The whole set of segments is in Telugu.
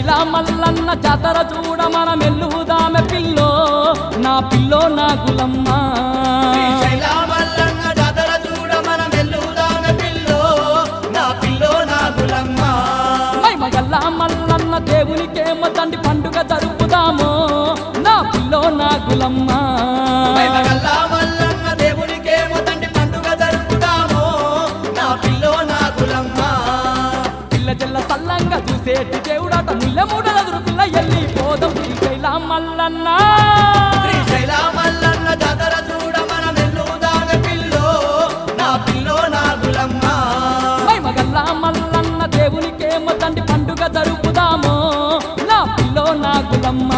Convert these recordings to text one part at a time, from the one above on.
శ్రీశైల మల్లన్న జాతర చూడ మనం ఎల్లుదామె పిల్లో నా పిల్లో నా గులమ్మ శ్రీశైల మల్లన్న జాతర చూడ మనం ఎల్లుదామె పిల్లో నా పిల్లో నా గులమ్మ మగల్ల మల్లన్న దేవునికేమో తండ్రి పండుగ జరుపుదాము నా పిల్లో నా గులమ్మ మైమగల్లా మల్లన్న దేవునికేమో తండ్రి పండుగ జరుపుదాము నా పిల్లో నా గులమ్మ పిల్ల చెల్ల సల్లంగా చూసేటి దేవుడాట ముల్ల మూడల పిల్ల ఎల్లి పోదాం శ్రీశైల మల్లన్న శ్రీశైల మల్లన్న జాతర చూడ మనం ఎల్లుదామె పిల్లో నా పిల్లో నా గులమ్మ మగల్ల మల్లన్న దేవునికేమో తండ్రి పండుగ జరుపుదాము నా పిల్లో నా గులమ్మ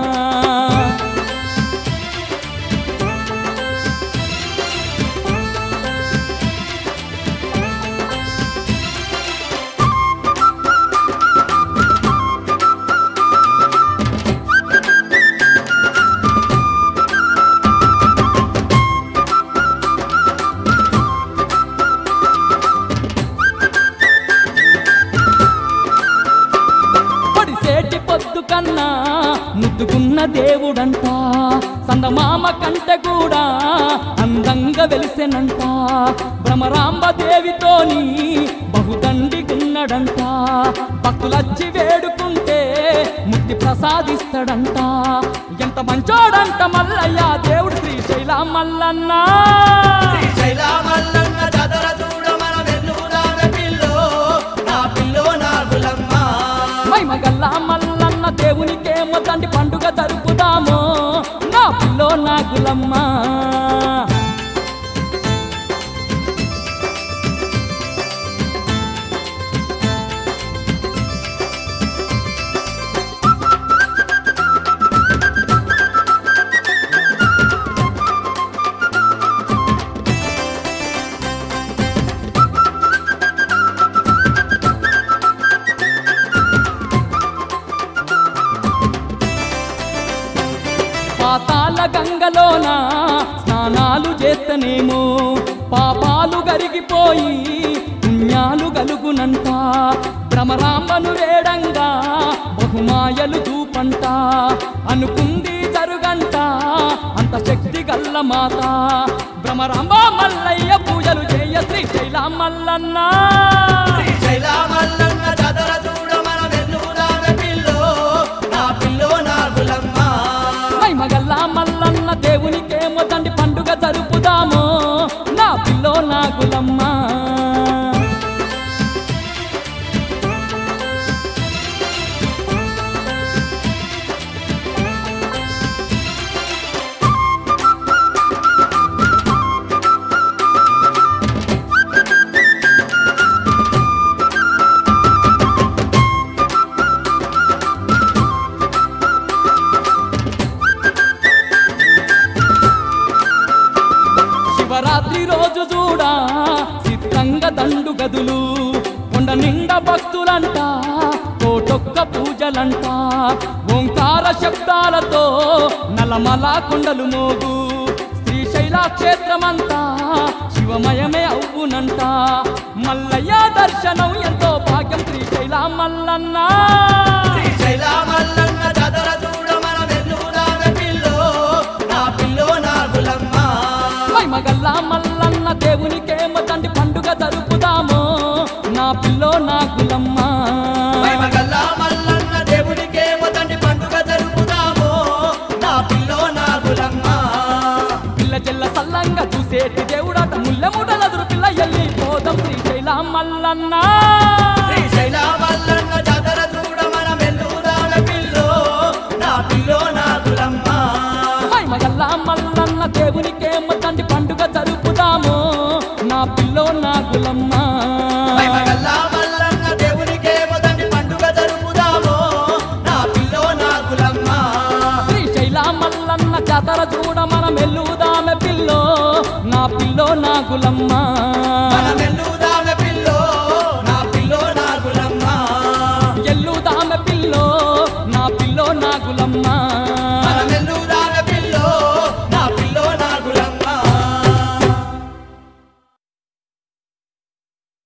పొడిసేటి పొద్దు కన్నా ముద్దుకున్న దేవుడంట సందమామ కంటే కూడా అందంగా వెలిసెనంట భ్రమరాంబ దేవితోని బహుదండిగున్నడంట భక్తులచ్చి వేడుకుంటే ముక్తి ప్రసాదిస్తాడంట ఎంత మంచోడంట మల్లయ్య దేవుడు శ్రీశైల మల్లన్న శ్రీశైల మల్లన్న జాతర చూడ మనం ఎల్లుదామె పిల్లో నా పిల్లో నా గులమ్మ మగల్ల మల్లన్న దేవునికేమో తండ్రి పండుగ జరుపుదాము నా పిల్లో నా గులమ్మ పాతాల గంగలోన స్నానాలు చేస్తనేమో పాపాలు గరిగిపోయి పుణ్యాలు గలుగునంట భ్రమరాంబను వేడంగా బహుమాయలు చూపంట అనుకుంది జరుగంట అంత శక్తి గల్ల మాత భ్రమరాంబ మల్లయ్య పూజలు చేయ శ్రీశైల మల్లన్న శ్రీశైల మల్లన్న జాతర చూడ మనం ఎల్లుదామె పిల్లో నా పిల్లో నా గులమ్మ మగల్ల మల్లన్న దేవునికేమో తండ్రి పండుగ జరుపుదాము నా పిల్లో నా గులమ్మ శివరాత్రి రోజు చూడా చిత్రంగా దండు గదులు కొండ నిండా భక్తులంట కోటొక్క పూజలంట ఓంకార శబ్దాలతో నలమల కొండలు మోగు శ్రీశైల క్షేత్రమంతా శివమయమే అవునంట మల్లయ్య దర్శనం ఎంతో భాగ్యం శ్రీశైల మల్లన్న శ్రీశైల మల్లన్న జాతర చూడ మనం ఎల్లుదామె పిల్లో నా పిల్లో నా గులమ్మ మగల్ల మల్లన్న దేవునికేమో తండ్రి పండుగ జరుపుదాము నా పిల్లో నా గులమ్మ మైమగల్లా మల్లన్న దేవునికేమో తండ్రి పండుగ జరుపుదాము నా పిల్లో నా గులమ్మ పిల్ల చెల్ల సల్లంగా చూసేటి దేవుడాట ముల్ల ముడలదురు పిల్ల ఎల్లి పోదాం శ్రీశైల మల్లన్న శ్రీశైల మల్లన్న జాతర చూడ మనం ఎల్లుదామె పిల్లో నా పిల్లో నా గులమ్మ మగల్ల మల్లన్న దేవునికేమో తండ్రి పండుగ జరుపుదాము నా పిల్లో నా గులమ్మ మైమగల్లా మల్లన్న దేవునికేమో తండ్రి పండుగ జరుపుదాము నా పిల్లో నా గులమ్మ శ్రీశైల మల్లన్న జాతర చూడ మనం ఎల్లుదామె పిల్లో నా పిల్లో నా గులమ్మ మనం ఎల్లుదామె పిల్లో నా పిల్లో నా గులమ్మ ఎల్లుదామె పిల్లో నా పిల్లో నా గులమ్మ